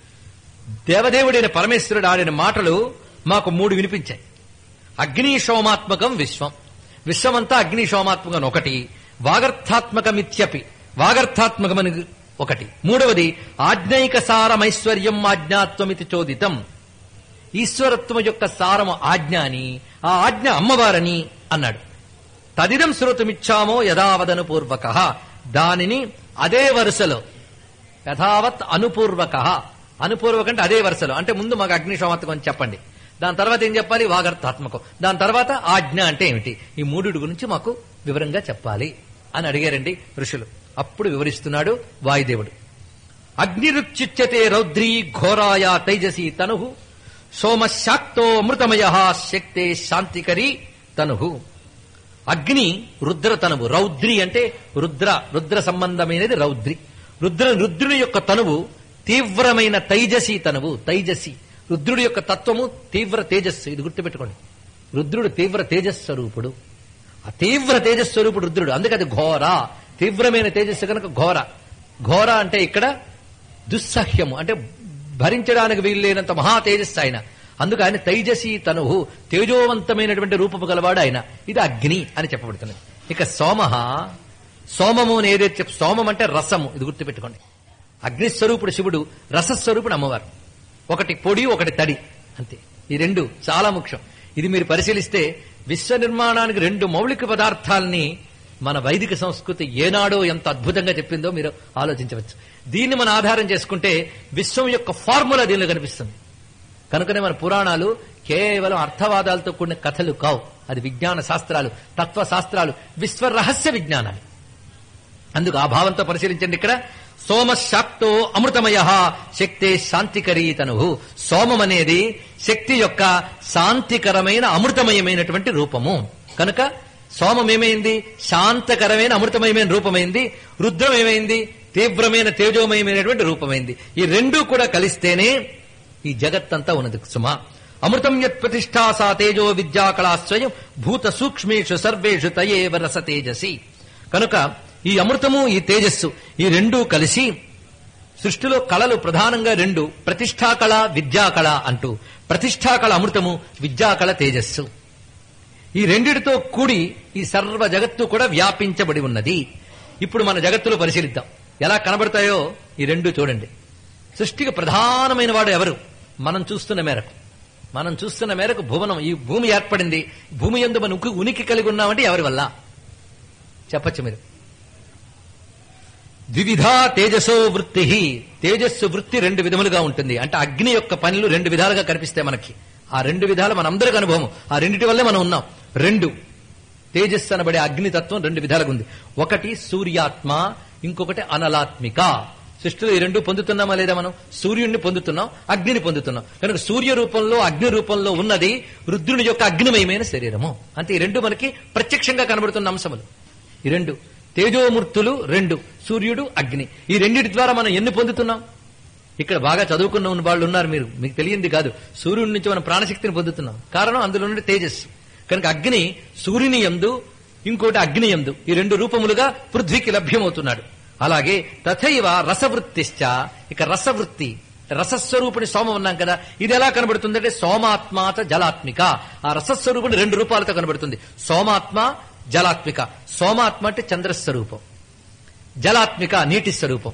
దేవదేవుడైన పరమేశ్వరుడు ఆడిన మాటలు మాకు మూడు వినిపించాయి అగ్నిశోమాత్మకం విశ్వం విశ్వమంతా అగ్నిశోమాత్మకం ఒకటి వాగర్థాత్మకమిత్యపి వాగర్థాత్మకమని ఒకటి మూడవది ఆజ్ఞైక సారమైశ్వర్యం ఆజ్ఞాత్వమితి చోదితం ఈశ్వరత్వం యొక్క సారము ఆజ్ఞ అని ఆ ఆజ్ఞ అమ్మవారని అన్నాడు తదిదం శ్రోతుమిచ్చామో యథావదను పూర్వక దానిని అదే వరుసలో యథావత్ అనుపూర్వక అనుపూర్వక అంటే అదే వరుసలో అంటే ముందు మాకు అగ్నిశోమాత్మకం అని చెప్పండి దాని తర్వాత ఏం చెప్పాలి వాగర్థాత్మకం దాని తర్వాత ఆజ్ఞ అంటే ఏమిటి ఈ మూడు గురించి మాకు వివరంగా చెప్పాలి అని అడిగారండి ఋషులు అప్పుడు వివరిస్తున్నాడు వాయుదేవుడు అగ్నిరుచ్యుచ్యతే రౌద్రీ ఘోరాయ తైజసి తను సోమశాక్తో అమృతమయ శక్తే శాంతికరి తను అగ్ని రుద్ర తనువు రౌద్రి అంటే రుద్ర రుద్ర సంబంధమైనది రౌద్రి రుద్ర రుద్రుని యొక్క తనువు తీవ్రమైన తైజసి తనువు తైజసి రుద్రుడి యొక్క తత్వము తీవ్ర తేజస్సు ఇది గుర్తుపెట్టుకోండి రుద్రుడు తీవ్ర తేజస్వరూపుడు ఆ తీవ్ర తేజస్వరూపుడు రుద్రుడు అందుకే అది ఘోర తీవ్రమైన తేజస్సు కనుక ఘోర ఘోర అంటే ఇక్కడ దుస్సహ్యము అంటే భరించడానికి వీల్లేనంత మహా తేజస్సు ఆయన అందుకు ఆయన తైజసి తనుహు తేజోవంతమైనటువంటి రూపము గలవాడు ఆయన ఇది అగ్ని అని చెప్పబడుతున్నది ఇక సోమహ సోమము అని ఏదైతే చెప్ సోమం అంటే రసము ఇది గుర్తుపెట్టుకోండి అగ్నిస్వరూపుడు శివుడు రసస్వరూపుడు అమ్మవారు ఒకటి పొడి ఒకటి తడి అంతే ఈ రెండు చాలా ముఖ్యం ఇది మీరు పరిశీలిస్తే విశ్వ నిర్మాణానికి రెండు మౌలిక పదార్థాలని మన వైదిక సంస్కృతి ఏనాడో ఎంత అద్భుతంగా చెప్పిందో మీరు ఆలోచించవచ్చు దీన్ని మన ఆధారం చేసుకుంటే విశ్వం యొక్క ఫార్ములా దీనిలో కనిపిస్తుంది కనుకనే మన పురాణాలు కేవలం అర్థవాదాలతో కూడిన కథలు కావు అది విజ్ఞాన శాస్త్రాలు తత్వ శాస్త్రాలు విశ్వ రహస్య విజ్ఞానాలు అందుకు ఆ భావంతో పరిశీలించండి ఇక్కడ సోమశాక్తో అమృతమయ శక్తే శాంతికరీ తను సోమం అనేది శక్తి యొక్క శాంతికరమైన అమృతమయమైనటువంటి రూపము కనుక సోమం ఏమైంది శాంతకరమైన అమృతమయమైన రూపమైంది రుద్రం ఏమైంది తీవ్రమైన తేజోమయమైనటువంటి రూపమైంది ఈ రెండూ కూడా కలిస్తేనే ఈ జగత్తంతా ఉన్నది సుమా అమృతం యత్ ప్రతిష్టా సా తేజో విద్యా కళాశ్రయం భూత సూక్ష్మేషు సర్వేషు తయేవ రస తేజసి కనుక ఈ అమృతము ఈ తేజస్సు ఈ రెండూ కలిసి సృష్టిలో కళలు ప్రధానంగా రెండు ప్రతిష్టాకళ విద్యాకళ అంటూ ప్రతిష్టాకళ అమృతము విద్యాకళ తేజస్సు ఈ రెండిటితో కూడి ఈ సర్వ జగత్తు కూడా వ్యాపించబడి ఉన్నది ఇప్పుడు మన జగత్తులో పరిశీలిద్దాం ఎలా కనబడతాయో ఈ రెండు చూడండి సృష్టికి ప్రధానమైన వాడు ఎవరు మనం చూస్తున్న మేరకు మనం చూస్తున్న మేరకు భువనం ఈ భూమి ఏర్పడింది భూమి ఎందు మనం ఉనికి- ఉనికి కలిగి ఉన్నామంటే ఎవరి వల్ల చెప్పచ్చు మీరు ద్విధా తేజసో వృత్తి తేజస్సు వృత్తి రెండు విధములుగా ఉంటుంది అంటే అగ్ని యొక్క పనులు రెండు విధాలుగా కనిపిస్తాయి మనకి ఆ రెండు విధాలు మనందరికి అనుభవం ఆ రెండిటి వల్లే మనం ఉన్నాం రెండు తేజస్సు అనబడే అగ్నితత్వం రెండు విధాలుగా ఉంది ఒకటి సూర్యాత్మ ఇంకొకటి అనలాత్మిక సృష్టిలో ఈ రెండు పొందుతున్నామా లేదా మనం సూర్యుడిని పొందుతున్నాం అగ్నిని పొందుతున్నాం కనుక సూర్య రూపంలో అగ్ని రూపంలో ఉన్నది రుద్రుని యొక్క అగ్నిమయమైన శరీరము అంతే ఈ రెండు మనకి ప్రత్యక్షంగా కనబడుతున్న అంశములు ఈ రెండు తేజోమూర్తులు రెండు సూర్యుడు అగ్ని ఈ రెండిటి ద్వారా మనం ఎన్ని పొందుతున్నాం ఇక్కడ బాగా చదువుకున్న ఉన్న వాళ్ళు ఉన్నారు మీరు మీకు తెలియంది కాదు సూర్యుడి నుంచి మనం ప్రాణశక్తిని పొందుతున్నాం కారణం అందులో నుండి తేజస్సు కనుక అగ్ని సూర్యుని ఎందు ఇంకోటి అగ్ని ఎందు ఈ రెండు రూపములుగా పృథ్వీకి లభ్యమవుతున్నాడు అలాగే తథైవ రసవృత్తిశ్చ ఇక రసవృత్తి రసస్వరూపుని సోమం ఉన్నాం కదా ఇది ఎలా కనబడుతుందంటే సోమాత్మాత జలాత్మిక ఆ రసస్వరూపుని రెండు రూపాలతో కనబడుతుంది సోమాత్మ జలాత్మిక సోమాత్మ అంటే చంద్రస్వరూపం జలాత్మిక నీటి స్వరూపం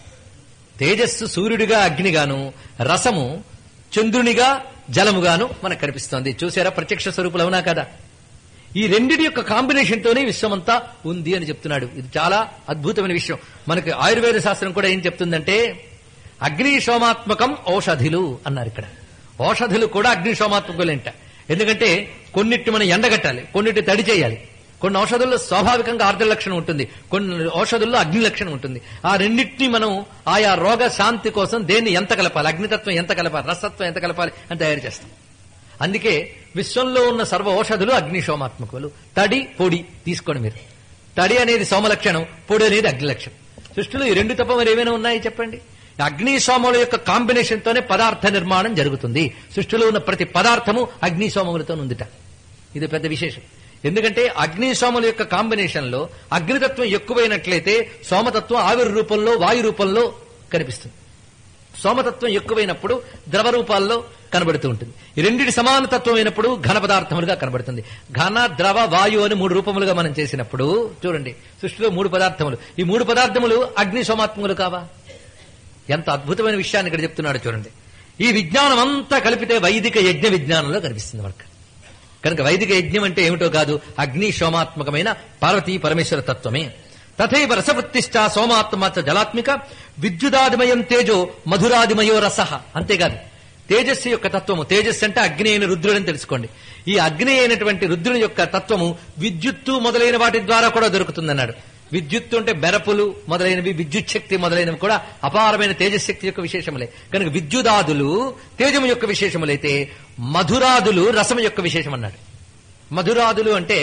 తేజస్సు సూర్యుడిగా అగ్నిగాను రసము చంద్రునిగా జలముగాను మనకు కనిపిస్తోంది చూసారా ప్రత్యక్ష స్వరూపులు అవునా కదా ఈ రెండిటి యొక్క కాంబినేషన్ తోనే విశ్వమంతా ఉంది అని చెప్తున్నాడు ఇది చాలా అద్భుతమైన విషయం మనకి ఆయుర్వేద శాస్త్రం కూడా ఏం చెప్తుందంటే అగ్ని సోమాత్మకం ఔషధులు అన్నారు ఇక్కడ ఔషధులు కూడా అగ్ని సోమాత్మకులేంట ఎందుకంటే కొన్నిటి మనం ఎండగట్టాలి కొన్నిటి తడి చేయాలి కొన్ని ఔషధుల్లో స్వాభావికంగా ఆర్ద్ర లక్షణం ఉంటుంది కొన్ని ఔషధుల్లో అగ్ని లక్షణం ఉంటుంది ఆ రెండింటినీ మనం ఆయా రోగ శాంతి కోసం దేన్ని ఎంత కలపాలి అగ్నితత్వం ఎంత కలపాలి రసత్వం ఎంత కలపాలి అని తయారు చేస్తాం అందుకే విశ్వంలో ఉన్న సర్వ ఔషధులు అగ్నిశోమాత్మకులు తడి పొడి తీసుకోండి మీరు తడి అనేది సోమ లక్షణం పొడి అనేది అగ్ని లక్షణం సృష్టిలో ఈ రెండు తప్ప మరి ఏమైనా ఉన్నాయి చెప్పండి అగ్ని సోమముల యొక్క కాంబినేషన్ తోనే పదార్థ నిర్మాణం జరుగుతుంది సృష్టిలో ఉన్న ప్రతి పదార్థము అగ్ని సోమములతో ఉందిట ఇది పెద్ద విశేషం ఎందుకంటే అగ్ని సోమల యొక్క కాంబినేషన్ లో అగ్నితత్వం ఎక్కువైనట్లయితే సోమతత్వం ఆవిరి రూపంలో వాయు రూపంలో కనిపిస్తుంది సోమతత్వం ఎక్కువైనప్పుడు ద్రవ రూపాల్లో కనబడుతూ ఉంటుంది ఈ రెండిటి సమాన తత్వం అయినప్పుడు ఘన పదార్థములుగా కనబడుతుంది ఘన ద్రవ వాయు అని మూడు రూపములుగా మనం చేసినప్పుడు చూడండి సృష్టిలో మూడు పదార్థములు ఈ మూడు పదార్థములు అగ్ని సోమాత్మములు కావా ఎంత అద్భుతమైన విషయాన్ని ఇక్కడ చెప్తున్నాడు చూడండి ఈ విజ్ఞానం అంతా కలిపితే వైదిక యజ్ఞ విజ్ఞానంలో కనిపిస్తుంది మనకు కనుక వైదిక యజ్ఞం అంటే ఏమిటో కాదు అగ్ని సోమాత్మకమైన పార్వతీ పరమేశ్వర తత్వమే తథైవ రసవృత్తిశ్చ సోమాత్మ చ జలాత్మిక విద్యుదాదిమయం తేజో మధురాదిమయో రస అంతేకాదు తేజస్సు యొక్క తత్వము తేజస్సు అంటే అగ్ని అయిన రుద్రుడని తెలుసుకోండి ఈ అగ్ని అయినటువంటి రుద్రుని యొక్క తత్వము విద్యుత్తు మొదలైన వాటి ద్వారా కూడా దొరుకుతుందన్నాడు విద్యుత్తు అంటే బెరపులు మొదలైనవి విద్యుత్ శక్తి మొదలైనవి కూడా అపారమైన తేజశక్తి యొక్క విశేషములే కనుక విద్యుదాదులు తేజము యొక్క విశేషములైతే మధురాదులు రసము యొక్క విశేషం అన్నాడు మధురాదులు అంటే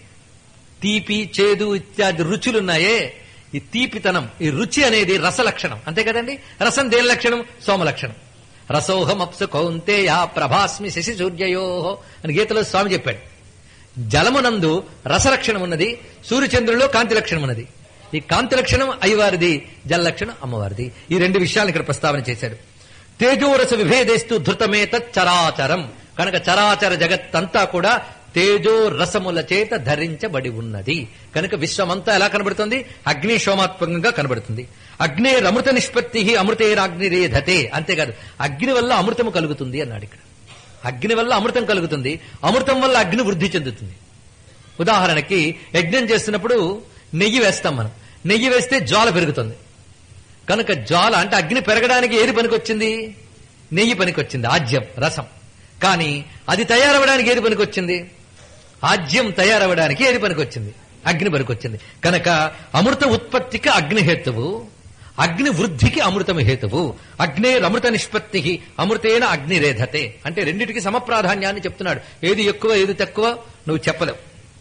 తీపి చేదు ఇత్యాది రుచులున్నాయే ఈ తీపితనం ఈ రుచి అనేది రస లక్షణం అంతే కదండి రసం దేని లక్షణం సోమ లక్షణం రసోహమప్సు కౌంతేయ ప్రభాస్మి శశి సూర్యయో అని గీతలో స్వామి చెప్పాడు జలమునందు రసలక్షణం ఉన్నది సూర్యచంద్రుల్లో కాంతి లక్షణం ఉన్నది ఈ కాంతి లక్షణం అయ్యవారిది జల లక్షణం అమ్మవారిది ఈ రెండు విషయాలను ఇక్కడ ప్రస్తావన చేశాడు తేజోరస విభేదేస్తూ ధృతమేత చరాచరం కనుక చరాచర జగత్తంతా కూడా తేజో రసముల చేత ధరించబడి ఉన్నది కనుక విశ్వమంతా ఎలా కనబడుతుంది అగ్ని సోమాత్మకంగా కనబడుతుంది అగ్నే అమృత నిష్పత్తి అమృతేరాగ్నిరేధతే అంతేకాదు అగ్ని వల్ల అమృతము కలుగుతుంది అన్నాడు ఇక్కడ అగ్ని వల్ల అమృతం కలుగుతుంది అమృతం వల్ల అగ్ని వృద్ధి చెందుతుంది ఉదాహరణకి యజ్ఞం చేస్తున్నప్పుడు నెయ్యి వేస్తాం మనం నెయ్యి వేస్తే జ్వాల పెరుగుతుంది కనుక జ్వాల అంటే అగ్ని పెరగడానికి ఏది పనికొచ్చింది నెయ్యి పనికొచ్చింది ఆజ్యం రసం కానీ అది తయారవడానికి ఏది పనికొచ్చింది ఆజ్యం తయారవడానికి ఏది పనికొచ్చింది అగ్ని పనికొచ్చింది కనుక అమృత ఉత్పత్తికి అగ్ని హేతువు అగ్ని వృద్ధికి అమృతం హేతువు అగ్నే అమృత నిష్పత్తికి అమృతేన అగ్నిరేధతే అంటే రెండిటికి సమప్రాధాన్యాన్ని చెప్తున్నాడు ఏది ఎక్కువ ఏది తక్కువ నువ్వు చెప్పలేవు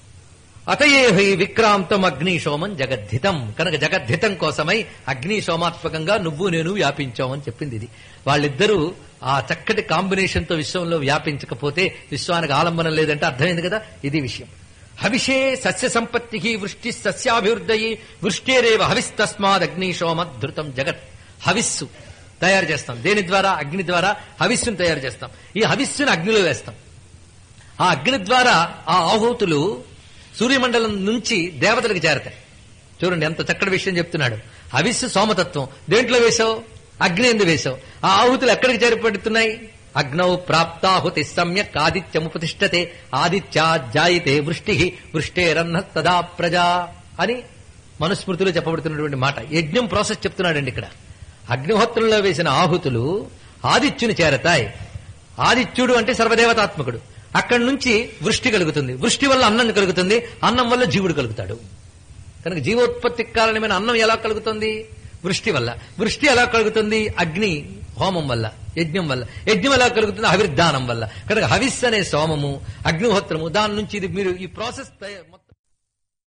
అతయేహి విక్రాంతం అగ్నిశోమం జగద్ధితం కనుక జగద్ధితం కోసమై అగ్ని సోమాత్మకంగా నువ్వు నేను వ్యాపించామని చెప్పింది ఇది వాళ్ళిద్దరూ ఆ చక్కటి కాంబినేషన్ తో విశ్వంలో వ్యాపించకపోతే విశ్వానికి ఆలంబనం లేదంటే అర్థమైంది కదా ఇది విషయం హవిషే సస్య సంపత్తికి వృష్టి సస్యాభివృద్ధయి వృష్టేరేవ హవిస్తస్మాద్ అగ్నిశోమ ధృతం జగత్ హవిస్సు తయారు చేస్తాం దేని ద్వారా అగ్ని ద్వారా హవిస్సును తయారు చేస్తాం ఈ హవిస్సును అగ్నిలో వేస్తాం ఆ అగ్ని ద్వారా ఆ ఆహుతులు సూర్యమండలం నుంచి దేవతలకు చేరతాయి చూడండి ఎంత చక్కటి విషయం చెప్తున్నాడు హవిస్సు సోమతత్వం దేంట్లో వేశావు అగ్ని ఎందు వేశావు ఆ ఆహుతులు ఎక్కడికి చేరిపడుతున్నాయి అగ్నౌ ప్రాప్తాహుతి సమ్యక్ ఆదిత్యముపతిష్టతే ఆదిత్యాజాయితే వృష్టి వృష్టేరన్న తదా ప్రజా అని మనుస్మృతిలో చెప్పబడుతున్నటువంటి మాట యజ్ఞం ప్రాసెస్ చెప్తున్నాడండి ఇక్కడ అగ్నిహోత్రంలో వేసిన ఆహుతులు ఆదిత్యుని చేరతాయి ఆదిత్యుడు అంటే సర్వదేవతాత్మకుడు అక్కడి నుంచి వృష్టి కలుగుతుంది వృష్టి వల్ల అన్నం కలుగుతుంది అన్నం వల్ల జీవుడు కలుగుతాడు కనుక జీవోత్పత్తికి కారణమైన అన్నం ఎలా కలుగుతుంది వృష్టి వల్ల వృష్టి ఎలా కలుగుతుంది అగ్ని హోమం వల్ల యజ్ఞం వల్ల యజ్ఞం ఎలా కలుగుతుంది హవిర్దానం వల్ల కనుక హవిస్ అనే సోమము అగ్నిహోత్రము దాని నుంచి ఇది మీరు ఈ ప్రాసెస్ తయ- మొత్తం